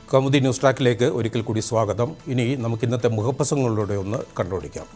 Kaumudi news ട്രാക്കിലേക്ക് ഒരിക്കൽ കൂടി സ്വാഗതം ഇനി നമുക്ക് ഇന്നത്തെ മുഖപ്രസംഗങ്ങളിലൂടെ ഒന്ന് കണ്ടുപിടിക്കാം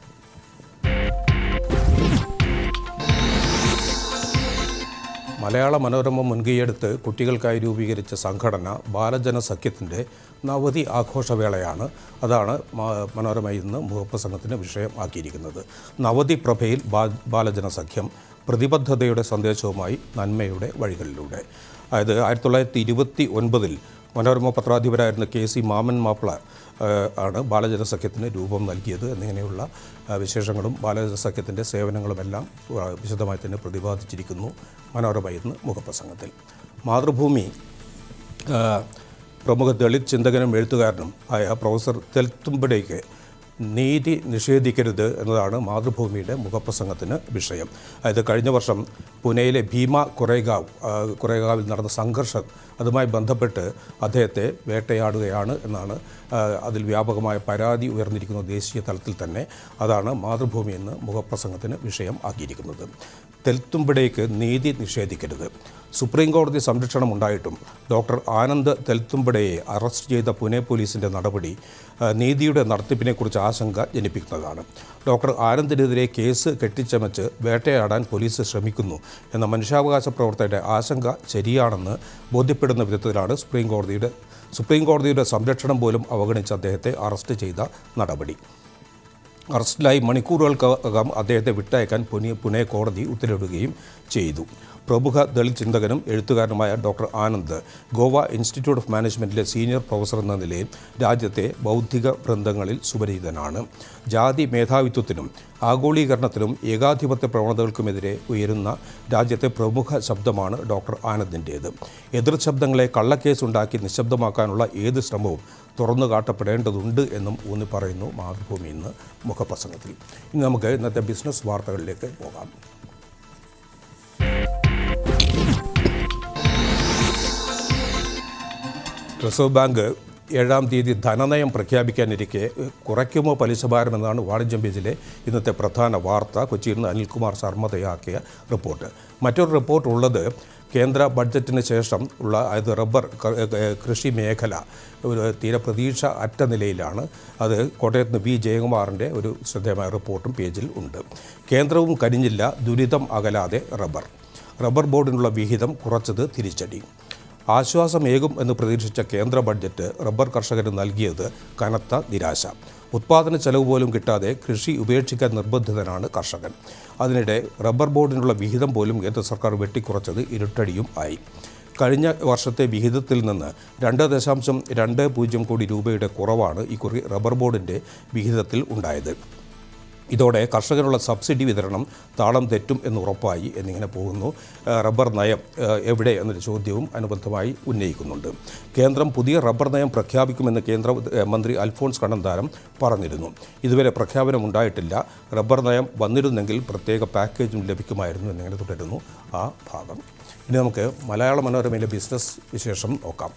മലയാള മനോരമ മുൻകൈയെടുത്ത് കുട്ടികൾക്കായി രൂപീകരിച്ച സംഘടന ബാലജന സഖ്യത്തിൻ്റെ നവതി ആഘോഷവേളയാണ് അതാണ് മ- മനോരമ ഇന്ന് മുഖപ്രസംഗത്തിന് വിഷയം ആക്കിയിരിക്കുന്നത് നവതി പ്രഭയിൽ ബാ- ബാലജന സഖ്യം പ്രതിബദ്ധതയുടെ സന്ദേശവുമായി നന്മയുടെ വഴികളിലൂടെ അതായത് ആയിരത്തി തൊള്ളായിരത്തി ഇരുപത്തി ഒൻപതിൽ മനോരമ പത്രാധിപരായിരുന്ന കെ സി മാമൻ മാപ്പിള ഏഹ്, ആണ് ബാലജന സഖ്യത്തിന് രൂപം നൽകിയത് എന്നിങ്ങനെയുള്ള ആ, വിശേഷങ്ങളും ബാലജന സഖ്യത്തിൻ്റെ സേവനങ്ങളുമെല്ലാം ആ, വിശദമായി തന്നെ പ്രതിപാദിച്ചിരിക്കുന്നു മനോരമ ഇന്ന് മുഖപ്രസംഗത്തിൽ മാതൃഭൂമി ആ, പ്രമുഖ ദളിത് ചിന്തകനും എഴുത്തുകാരനും ആയ പ്രൊഫസർ തെൽത്തുമ്പടേക്ക് നീതി നിഷേധിക്കരുത് എന്നതാണ് മാതൃഭൂമിയുടെ മുഖപ്രസംഗത്തിന് വിഷയം അതായത് കഴിഞ്ഞ വർഷം പുനെയിലെ ഭീമ കൊറേഗാവ് ആ, കൊറേഗാവിൽ നടന്ന സംഘർഷം അതുമായി ബന്ധപ്പെട്ട് അദ്ദേഹത്തെ വേട്ടയാടുകയാണ് എന്നാണ് ആ, അതിൽ വ്യാപകമായ പരാതി ഉയർന്നിരിക്കുന്ന ദേശീയ തലത്തിൽ തന്നെ അതാണ് മാതൃഭൂമി എന്ന് മുഖപ്രസംഗത്തിന് വിഷയം ആക്കിയിരിക്കുന്നത് തെൽത്തുമ്പടേക്ക് നീതി നിഷേധിക്കരുത് സുപ്രീം കോടതി സംരക്ഷണം ഉണ്ടായിട്ടും ഡോക്ടർ ആനന്ദ് തെൽത്തുമ്പടയെ അറസ്റ്റ് ചെയ്ത പുനെ പോലീസിൻ്റെ നടപടി ആ, നീതിയുടെ നടത്തിപ്പിനെക്കുറിച്ച് ആശങ്ക ജനിപ്പിക്കുന്നതാണ് ഡോക്ടർ ആനന്ദിനെതിരെ കേസ് കെട്ടിച്ചമച്ച് വേട്ടയാടാൻ പോലീസ് ശ്രമിക്കുന്നു എന്ന മനുഷ്യാവകാശ പ്രവർത്തകരുടെ ആശങ്ക ശരിയാണെന്ന് ബോധ്യപ്പെടുന്ന വിധത്തിലാണ് സുപ്രീം കോടതിയുടെ സുപ്രീം കോടതിയുടെ സംരക്ഷണം പോലും അവഗണിച്ച് അദ്ദേഹത്തെ അറസ്റ്റ് ചെയ്ത നടപടി അറസ്റ്റിലായി മണിക്കൂറുകൾക്കകം അദ്ദേഹത്തെ വിട്ടയക്കാൻ പുനെ പുനെ കോടതി ഉത്തരവിടുകയും ചെയ്തു പ്രമുഖ ദളിത് ചിന്തകനും എഴുത്തുകാരനുമായ doctor Anand Goa institute of മാനേജ്മെൻറ്റിലെ സീനിയർ പ്രൊഫസർ എന്ന നിലയിൽ രാജ്യത്തെ ബൗദ്ധിക വൃന്ദങ്ങളിൽ സുപരിചിതനാണ് ജാതി മേധാവിത്വത്തിനും ആഗോളീകരണത്തിനും ഏകാധിപത്യ പ്രവണതകൾക്കുമെതിരെ ഉയരുന്ന രാജ്യത്തെ പ്രമുഖ ശബ്ദമാണ് ഡോക്ടർ ആനന്ദിൻ്റേത് എതിർ ശബ്ദങ്ങളെ കള്ളക്കേസുണ്ടാക്കി നിശബ്ദമാക്കാനുള്ള ഏത് ശ്രമവും തുറന്നു കാട്ടപ്പെടേണ്ടതുണ്ട് എന്നും ഊന്നി പറയുന്നു മാതൃഭൂമി ഇന്ന് മുഖപ്രസംഗത്തിൽ ഇനി നമുക്ക് ഇന്നത്തെ ബിസിനസ് വാർത്തകളിലേക്ക് പോകാം റിസർവ് ബാങ്ക് ഏഴാം തീയതി ധനനയം പ്രഖ്യാപിക്കാനിരിക്കെ കുറയ്ക്കുമോ പലിശ ഭാരം എന്നാണ് വാണിജ്യം പേജിലെ ഇന്നത്തെ പ്രധാന വാർത്ത കൊച്ചിയിൽ നിന്ന് അനിൽകുമാർ ശർമ്മ തയ്യാക്കിയ റിപ്പോർട്ട് മറ്റൊരു റിപ്പോർട്ട് ഉള്ളത് കേന്ദ്ര ബഡ്ജറ്റിന് ശേഷം ഉള്ള അതായത് റബ്ബർ ക- ഏ, കൃഷി മേഖല ഒരു തീരെ പ്രതീക്ഷ അറ്റ നിലയിലാണ് അത് കോട്ടയത്ത് നിന്ന് വി ജയകുമാറിൻ്റെ ഒരു ശ്രദ്ധേയമായ റിപ്പോർട്ടും പേജിൽ ഉണ്ട് കേന്ദ്രവും കരിഞ്ഞില്ല ദുരിതം അകലാതെ റബ്ബർ റബ്ബർ ബോർഡിനുള്ള വിഹിതം കുറച്ചത് തിരിച്ചടി ആശ്വാസമേകും എന്ന് പ്രതീക്ഷിച്ച കേന്ദ്ര ബഡ്ജറ്റ് റബ്ബർ കർഷകന് നൽകിയത് കനത്ത നിരാശ ഉത്പാദന ചെലവ് പോലും കിട്ടാതെ കൃഷി ഉപേക്ഷിക്കാൻ നിർബന്ധിതനാണ് കർഷകൻ അതിനിടെ റബ്ബർ ബോർഡിനുള്ള വിഹിതം പോലും കേന്ദ്ര സർക്കാർ വെട്ടിക്കുറച്ചത് ഇരുട്ടടിയും ആയി കഴിഞ്ഞ വർഷത്തെ വിഹിതത്തിൽ നിന്ന് രണ്ട് ദശാംശം രണ്ട് പൂജ്യം കോടി രൂപയുടെ കുറവാണ് ഇക്കുറി റബ്ബർ ബോർഡിൻ്റെ വിഹിതത്തിൽ ഉണ്ടായത് ഇതോടെ കർഷകനുള്ള സബ്സിഡി വിതരണം താളം തെറ്റും എന്ന് ഉറപ്പായി എന്നിങ്ങനെ പോകുന്നു ആ, റബ്ബർ നയം ആ, എവിടെ എന്നൊരു ചോദ്യവും അനുബന്ധമായി ഉന്നയിക്കുന്നുണ്ട് കേന്ദ്രം പുതിയ റബ്ബർ നയം പ്രഖ്യാപിക്കുമെന്ന് കേന്ദ്ര ആ, മന്ത്രി അൽഫോൺസ് കണ്ണന്താനം പറഞ്ഞിരുന്നു ഇതുവരെ പ്രഖ്യാപനം ഉണ്ടായിട്ടില്ല റബ്ബർ നയം വന്നിരുന്നെങ്കിൽ പ്രത്യേക പാക്കേജും ലഭിക്കുമായിരുന്നു എന്നിങ്ങനെ തുടരുന്നു ആ ഭാഗം ഇനി നമുക്ക് മലയാള മനോരമയിലെ ബിസിനസ് വിശേഷം നോക്കാം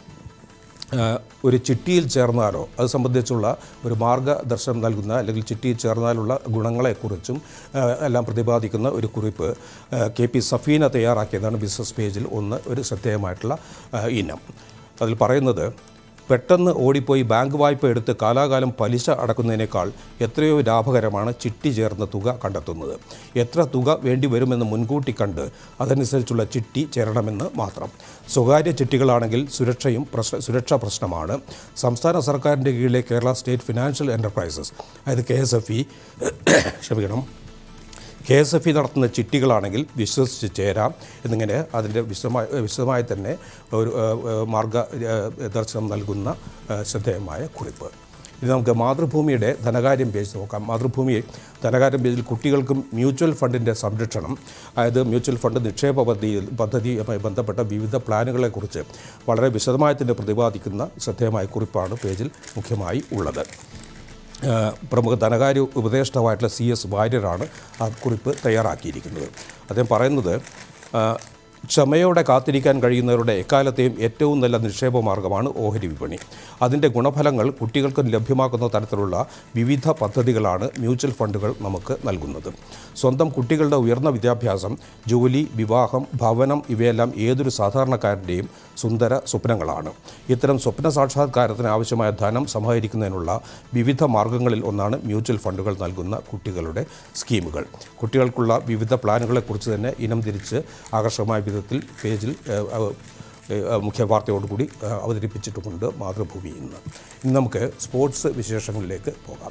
ആഹ് ഒരു ചിട്ടിയിൽ ചേർന്നാലോ അത് സംബന്ധിച്ചുള്ള ഒരു മാർഗദർശനം നൽകുന്ന അല്ലെങ്കിൽ ചിട്ടിയിൽ ചേർന്നാലുള്ള ഗുണങ്ങളെക്കുറിച്ചും ആഹ് എല്ലാം പ്രതിപാദിക്കുന്ന ഒരു കുറിപ്പ് ആഹ് കെ പി സഫീന തയ്യാറാക്കിയതാണ് ബിസിനസ് പേജിൽ ഒന്ന് ഒരു ശ്രദ്ധേയമായിട്ടുള്ള ആഹ് ഇനം അതിൽ പറയുന്നത് പെട്ടെന്ന് ഓടിപ്പോയി ബാങ്ക് വായ്പ എടുത്ത് കാലാകാലം പലിശ അടക്കുന്നതിനേക്കാൾ എത്രയോ ലാഭകരമാണ് ചിട്ടി ചേർന്ന തുക കണ്ടെത്തുന്നത് എത്ര തുക വേണ്ടി വരുമെന്ന് മുൻകൂട്ടി കണ്ട് അതനുസരിച്ചുള്ള ചിട്ടി ചേരണമെന്ന് മാത്രം സ്വകാര്യ ചിട്ടികളാണെങ്കിൽ സുരക്ഷയും പ്രശ്ന സുരക്ഷാ പ്രശ്നമാണ് സംസ്ഥാന സർക്കാരിൻ്റെ കീഴിലെ കേരള സ്റ്റേറ്റ് ഫിനാൻഷ്യൽ എൻ്റർപ്രൈസസ് അതായത് കെ എസ് എഫ് ഇ ക്ഷമിക്കണം കെ എസ് എഫ് ഇ നടത്തുന്ന ചിട്ടികളാണെങ്കിൽ വിശ്വസിച്ച് ചേരാം എന്നിങ്ങനെ അതിൻ്റെ വിശദമായി വിശദമായി തന്നെ ഒരു ഏഹ്, ഏഹ്, മാർഗ ഏഹ്, ദർശനം നൽകുന്ന ഏഹ്, ശ്രദ്ധേയമായ കുറിപ്പ് ഇത് നമുക്ക് മാതൃഭൂമിയുടെ ധനകാര്യം പേജ് നോക്കാം മാതൃഭൂമി ധനകാര്യം പേജിൽ കുട്ടികൾക്കും മ്യൂച്വൽ ഫണ്ടിൻ്റെ സംരക്ഷണം അതായത് മ്യൂച്വൽ ഫണ്ട് നിക്ഷേപ പദ്ധതിയിൽ പദ്ധതിയുമായി ബന്ധപ്പെട്ട വിവിധ പ്ലാനുകളെക്കുറിച്ച് വളരെ വിശദമായി തന്നെ പ്രതിപാദിക്കുന്ന ശ്രദ്ധേയമായ കുറിപ്പാണ് പേജിൽ മുഖ്യമായി ഉള്ളത് ഏഹ് പ്രമുഖ ധനകാര്യ ഉപദേഷ്ടാവായിട്ടുള്ള സി എസ് വാര്യരാണ് ആ കുറിപ്പ് തയ്യാറാക്കിയിരിക്കുന്നത് അദ്ദേഹം പറയുന്നത് ഏഹ് ക്ഷമയോടെ കാത്തിരിക്കാൻ കഴിയുന്നവരുടെ എക്കാലത്തെയും ഏറ്റവും നല്ല നിക്ഷേപ മാർഗമാണ് ഓഹരി വിപണി അതിൻ്റെ ഗുണഫലങ്ങൾ കുട്ടികൾക്ക് ലഭ്യമാക്കുന്ന തരത്തിലുള്ള വിവിധ പദ്ധതികളാണ് മ്യൂച്വൽ ഫണ്ടുകൾ നമുക്ക് നൽകുന്നത് സ്വന്തം കുട്ടികളുടെ ഉയർന്ന വിദ്യാഭ്യാസം ജോലി വിവാഹം ഭവനം ഇവയെല്ലാം ഏതൊരു സാധാരണക്കാരൻ്റെയും സുന്ദര സ്വപ്നങ്ങളാണ് ഇത്തരം സ്വപ്ന സാക്ഷാത്കാരത്തിന് ആവശ്യമായ ധനം സമാഹരിക്കുന്നതിനുള്ള വിവിധ മാർഗങ്ങളിൽ ഒന്നാണ് മ്യൂച്വൽ ഫണ്ടുകൾ നൽകുന്ന കുട്ടികളുടെ സ്കീമുകൾ കുട്ടികൾക്കുള്ള വിവിധ പ്ലാനുകളെക്കുറിച്ച് തന്നെ ഇനം തിരിച്ച് ആകർഷകമായ വിധത്തിൽ പേജിൽ ഏഹ്, ഏഹ്, ഏഹ്, മുഖ്യ വാർത്തയോടുകൂടി ഏഹ്, അവതരിപ്പിച്ചിട്ടുമുണ്ട് മാതൃഭൂമി ഇന്ന് ഇന്ന് നമുക്ക് സ്പോർട്സ് വിശേഷങ്ങളിലേക്ക് പോകാം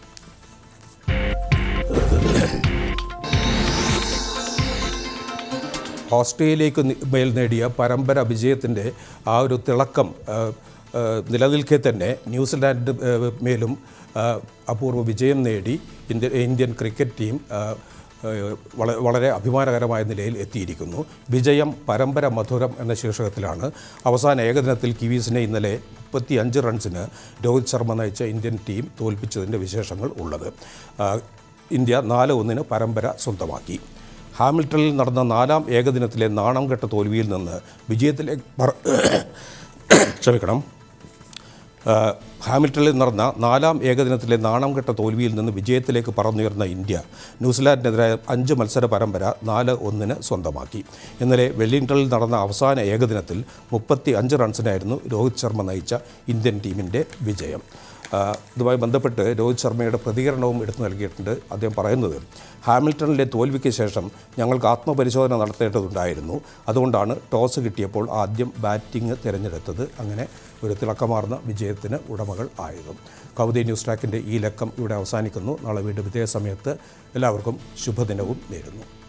ഓസ്ട്രേലിയക്ക് നി- മേൽ നേടിയ പരമ്പര വിജയത്തിൻ്റെ ആ ഒരു തിളക്കം ആ, ആ, നിലനിൽക്കെ തന്നെ ന്യൂസിലാൻഡ് ആ, മേലും ആ, അപൂർവ വിജയം നേടി ഇന്ത്യ ഇന്ത്യൻ ക്രിക്കറ്റ് ടീം ആ, ആ, വള- വളരെ അഭിമാനകരമായ നിലയിൽ എത്തിയിരിക്കുന്നു വിജയം പരമ്പര മധുരം എന്ന ശീർഷകത്തിലാണ് അവസാന ഏകദിനത്തിൽ കിവീസിനെ ഇന്നലെ മുപ്പത്തി അഞ്ച് റൺസിന് രോഹിത് ശർമ്മ നയിച്ച ഇന്ത്യൻ ടീം തോൽപ്പിച്ചതിൻ്റെ വിശേഷങ്ങൾ ഉള്ളത് ആ, ഇന്ത്യ നാല് ഒന്നിന് പരമ്പര സ്വന്തമാക്കി ഹാമിൽട്ടണിൽ നടന്ന നാലാം ഏകദിനത്തിലെ നാണം കെട്ട തോൽവിയിൽ നിന്ന് വിജയത്തിലേക്ക് പറ- ക്ഷമിക്കണം ആ, ഹാമിൽട്ടണിൽ നടന്ന നാലാം ഏകദിനത്തിലെ നാണം കെട്ട തോൽവിയിൽ നിന്ന് വിജയത്തിലേക്ക് പറന്നുയർന്ന ഇന്ത്യ ന്യൂസിലാൻഡിനെതിരായ അഞ്ച് മത്സര പരമ്പര നാല് ഒന്നിന് സ്വന്തമാക്കി ഇന്നലെ വെല്ലിംഗ്ടണിൽ നടന്ന അവസാന ഏകദിനത്തിൽ മുപ്പത്തി അഞ്ച് റൺസിനായിരുന്നു രോഹിത് ശർമ്മ നയിച്ച ഇന്ത്യൻ ടീമിൻ്റെ വിജയം ആ, ഇതുമായി ബന്ധപ്പെട്ട് രോഹിത് ശർമ്മയുടെ പ്രതികരണവും എടുത്തു നൽകിയിട്ടുണ്ട് അദ്ദേഹം പറയുന്നത് ഹാമിൽട്ടണിലെ തോൽവിക്ക് ശേഷം ഞങ്ങൾക്ക് ആത്മപരിശോധന നടത്തേണ്ടതുണ്ടായിരുന്നു അതുകൊണ്ടാണ് ടോസ് കിട്ടിയപ്പോൾ ആദ്യം ബാറ്റിംഗ് തിരഞ്ഞെടുത്തത് അങ്ങനെ ഒരു തിളക്കമാർന്ന വിജയത്തിന് ഉടമകൾ ആയതും കൗതി ന്യൂസ് ട്രാക്കിൻ്റെ ഈ ലക്കം ഇവിടെ അവസാനിക്കുന്നു നാളെ വീണ്ടും ഇതേ സമയത്ത് എല്ലാവർക്കും ശുഭദിനവും നേരുന്നു